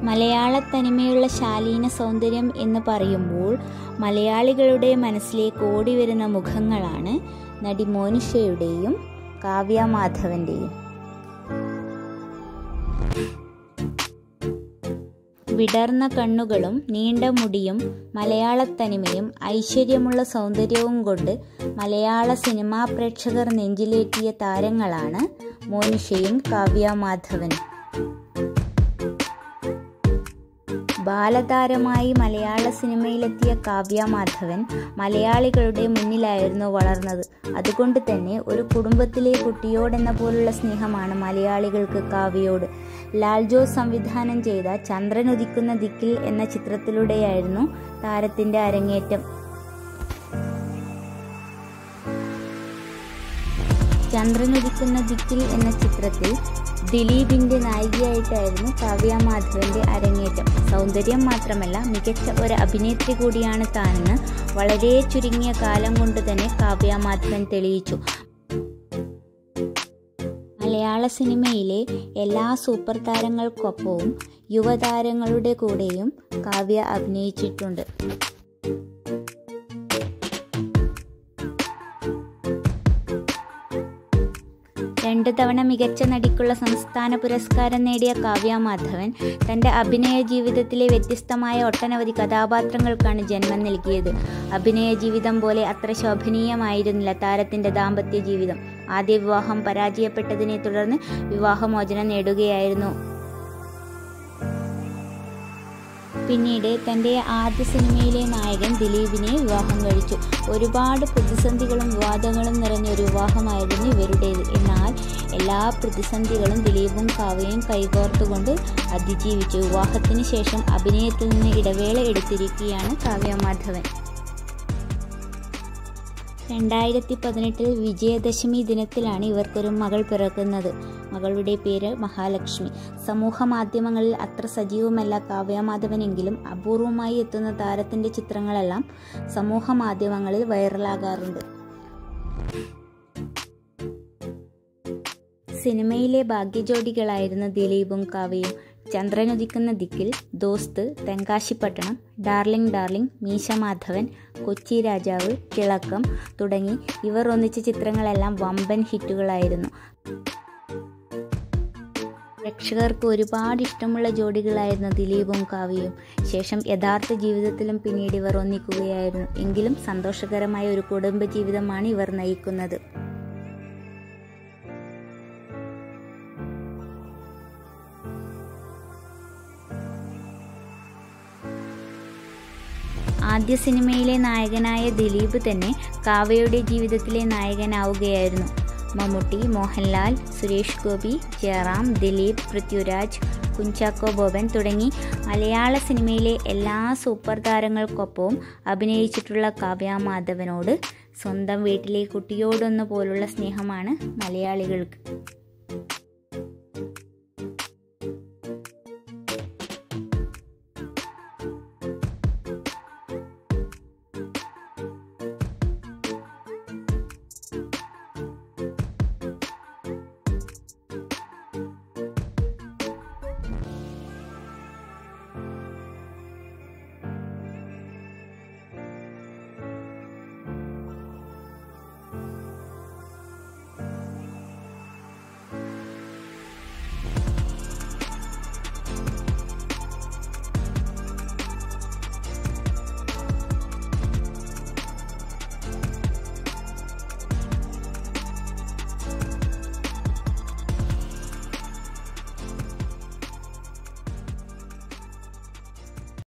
മലയാളത്തനിമയുള്ള ശാലീന സൗന്ദര്യം എന്ന് പറയുമ്പോൾ മലയാളികളുടെ മനസ്സിലേക്ക് ഓടി വരുന്ന മുഖങ്ങളാണ് നടി മോനിഷയുടെയും കാവ്യ മാധവന്റെയും വിടർന്ന കണ്ണുകളും നീണ്ട മുടിയും മലയാളത്തനിമയും ഐശ്വര്യമുള്ള സൗന്ദര്യവും കൊണ്ട് മലയാള സിനിമാ പ്രേക്ഷകർ നെഞ്ചിലേറ്റിയ താരങ്ങളാണ് മോനിഷയും കാവ്യ മാധവനും ബാലതാരമായി മലയാള സിനിമയിലെത്തിയ കാവ്യ മാധവൻ മലയാളികളുടെ മുന്നിലായിരുന്നു വളർന്നത് അതുകൊണ്ട് തന്നെ ഒരു കുടുംബത്തിലെ കുട്ടിയോടെന്ന പോലുള്ള സ്നേഹമാണ് മലയാളികൾക്ക് കാവ്യയോട് ലാൽ ജോസ് സംവിധാനം ചെയ്ത ചന്ദ്രൻ ഉദിക്കുന്ന ദിക്കിൽ എന്ന ചിത്രത്തിലൂടെയായിരുന്നു താരത്തിന്റെ അരങ്ങേറ്റം ചന്ദ്രനുദിക്കുന്ന ദിക്കിൽ എന്ന ചിത്രത്തിൽ ദിലീപിന്റെ നായികയായിട്ടായിരുന്നു കാവ്യ മാധവന്റെ അരങ്ങേറ്റം സൗന്ദര്യം മാത്രമല്ല മികച്ച ഒരു അഭിനേത്രി കൂടിയാണ് താനെന്ന് വളരെ ചുരുങ്ങിയ കാലം കൊണ്ട് തന്നെ കാവ്യ മാധവൻ തെളിയിച്ചു മലയാള സിനിമയിലെ എല്ലാ സൂപ്പർ താരങ്ങൾക്കൊപ്പവും യുവതാരങ്ങളുടെ കൂടെയും കാവ്യ അഭിനയിച്ചിട്ടുണ്ട് രണ്ടു തവണ മികച്ച നടിക്കുള്ള സംസ്ഥാന പുരസ്കാരം നേടിയ കാവ്യ മാധവൻ തന്റെ അഭിനയ ജീവിതത്തിലെ വ്യത്യസ്തമായ ഒട്ടനവധി കഥാപാത്രങ്ങൾക്കാണ് ജന്മം നൽകിയത് അഭിനയ ജീവിതം പോലെ അത്ര ശോഭനീയമായിരുന്നില്ല താരത്തിന്റെ ദാമ്പത്യ ജീവിതം ആദ്യ വിവാഹം പരാജയപ്പെട്ടതിനെ തുടർന്ന് വിവാഹമോചനം നേടുകയായിരുന്നു പിന്നീട് തൻ്റെ ആദ്യ സിനിമയിലെ നായകൻ ദിലീപിനെ വിവാഹം കഴിച്ചു ഒരുപാട് പ്രതിസന്ധികളും വിവാദങ്ങളും നിറഞ്ഞ ഒരു വിവാഹമായിരുന്നു ഇവരുടേത് എന്നാൽ എല്ലാ പ്രതിസന്ധികളും ദിലീപും കാവ്യയും കൈകോർത്തുകൊണ്ട് അതിജീവിച്ചു വിവാഹത്തിന് ശേഷം അഭിനയത്തിൽ നിന്ന് ഇടവേള എടുത്തിരിക്കുകയാണ് കാവ്യ മാധവൻ രണ്ടായിരത്തി പതിനെട്ടിൽ വിജയദശമി ദിനത്തിലാണ് ഇവർക്കൊരു മകൾ പിറക്കുന്നത് മകളുടെ പേര് മഹാലക്ഷ്മി സമൂഹ മാധ്യമങ്ങളിൽ അത്ര സജീവമല്ല കാവ്യമാധവനെങ്കിലും അപൂർവമായി എത്തുന്ന താരത്തിന്റെ ചിത്രങ്ങളെല്ലാം സമൂഹ മാധ്യമങ്ങളിൽ വൈറലാകാറുണ്ട് സിനിമയിലെ ഭാഗ്യജോഡികളായിരുന്നു ദിലീപും കാവ്യയും ചന്ദ്രനുദിക്കുന്ന ദിക്കിൽ ദോസ്ത് തെങ്കാശിപ്പട്ടണം ഡാർലിംഗ് ഡാർലിംഗ് മീശ മാധവൻ കൊച്ചി രാജാവ് തിളക്കം തുടങ്ങി ഇവർ ഒന്നിച്ച ചിത്രങ്ങളെല്ലാം വമ്പൻ ഹിറ്റുകളായിരുന്നു പ്രേക്ഷകർക്ക് ഒരുപാട് ഇഷ്ടമുള്ള ജോഡികളായിരുന്നു ദിലീപും കാവ്യയും ശേഷം യഥാർത്ഥ ജീവിതത്തിലും പിന്നീട് ഇവർ ഒന്നിക്കുകയായിരുന്നു എങ്കിലും സന്തോഷകരമായ ഒരു കുടുംബ ജീവിതമാണ് ഇവർ നയിക്കുന്നത് ആദ്യ സിനിമയിലെ നായകനായ ദിലീപ് തന്നെ കാവ്യയുടെ ജീവിതത്തിലെ നായകനാവുകയായിരുന്നു മമ്മൂട്ടി മോഹൻലാൽ സുരേഷ് ഗോപി ജയറാം ദിലീപ് പൃഥ്വിരാജ് കുഞ്ചാക്കോ ബോബൻ തുടങ്ങി മലയാള സിനിമയിലെ എല്ലാ സൂപ്പർ താരങ്ങൾക്കൊപ്പവും അഭിനയിച്ചിട്ടുള്ള കാവ്യ മാധവനോട് സ്വന്തം വീട്ടിലെ കുട്ടിയോടൊന്നു പോലുള്ള സ്നേഹമാണ് മലയാളികൾക്ക്